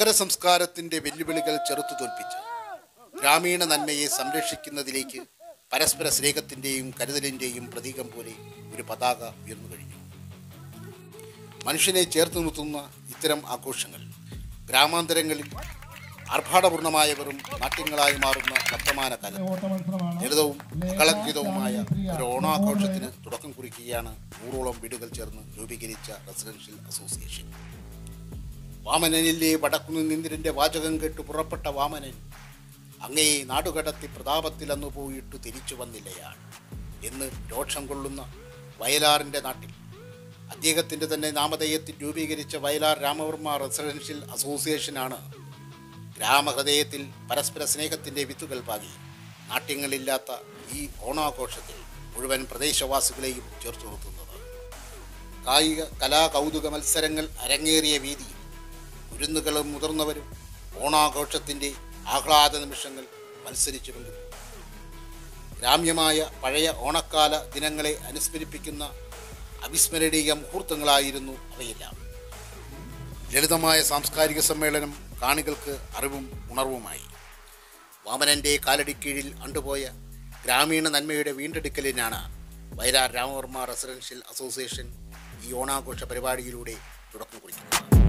സംസ്കാരത്തിന്റെ വെല്ലുവിളികൾ ചെറുത്തു തോൽപ്പിച്ച് ഗ്രാമീണ നന്മയെ സംരക്ഷിക്കുന്നതിലേക്ക് പരസ്പര സ്നേഹത്തിന്റെയും കരുതലിന്റെയും പ്രതീകം പോലെ ഒരു പതാക ഉയർന്നു കഴിഞ്ഞു മനുഷ്യനെ ചേർത്ത് നിർത്തുന്ന ഇത്തരം ആഘോഷങ്ങൾ ഗ്രാമാന്തരങ്ങളിൽ ആർഭാടപൂർണമായവരും നാട്യങ്ങളായി മാറുന്ന വർത്തമാന കാലം ലളിതവും അകളങ്കിതവുമായ ഒരു ഓണാഘോഷത്തിന് തുടക്കം കുറിക്കുകയാണ് നൂറോളം വീടുകൾ ചേർന്ന് രൂപീകരിച്ച റെസിഡൻഷ്യൽ അസോസിയേഷൻ വാമനനിലെ വടക്കുനിന്ന് ഇന്ദ്രന്റെ വാചകം കേട്ട് പുറപ്പെട്ട വാമനൻ അങ്ങേ നാടുകടത്തി പ്രതാപത്തിൽ അന്ന് പോയിട്ട് തിരിച്ചു വന്നില്ലയാൾ എന്ന് രോഷം കൊള്ളുന്ന വയലാറിൻ്റെ നാട്ടിൽ അദ്ദേഹത്തിൻ്റെ തന്നെ നാമധേയത്തിൽ രൂപീകരിച്ച വയലാർ രാമവർമ്മ റെസിഡൻഷ്യൽ അസോസിയേഷനാണ് ഗ്രാമഹൃദയത്തിൽ പരസ്പര സ്നേഹത്തിൻ്റെ വിത്തുകൾ പാകി നാട്യങ്ങളില്ലാത്ത ഈ ഓണാഘോഷത്തിൽ മുഴുവൻ പ്രദേശവാസികളെയും ചേർത്ത് നിർത്തുന്നത് കായിക കലാ കൗതുക മത്സരങ്ങൾ അരങ്ങേറിയ വേദിയിൽ കുരുന്നുകളും മുതിർന്നവരും ഓണാഘോഷത്തിൻ്റെ ആഹ്ലാദ നിമിഷങ്ങൾ മത്സരിച്ചു പങ്കിട്ടു ഗ്രാമ്യമായ പഴയ ഓണക്കാല ദിനങ്ങളെ അനുസ്മരിപ്പിക്കുന്ന അവിസ്മരണീയ മുഹൂർത്തങ്ങളായിരുന്നു അവയെല്ലാം ലളിതമായ സാംസ്കാരിക സമ്മേളനം കാണികൾക്ക് അറിവും ഉണർവുമായി വാമനന്റെ കാലടിക്കീഴിൽ അണ്ടുപോയ ഗ്രാമീണ നന്മയുടെ വീണ്ടെടുക്കലിനാണ് വയലാർ രാമവർമ്മ റെസിഡൻഷ്യൽ അസോസിയേഷൻ ഈ ഓണാഘോഷ പരിപാടിയിലൂടെ തുടക്കം കുറിക്കുന്നത്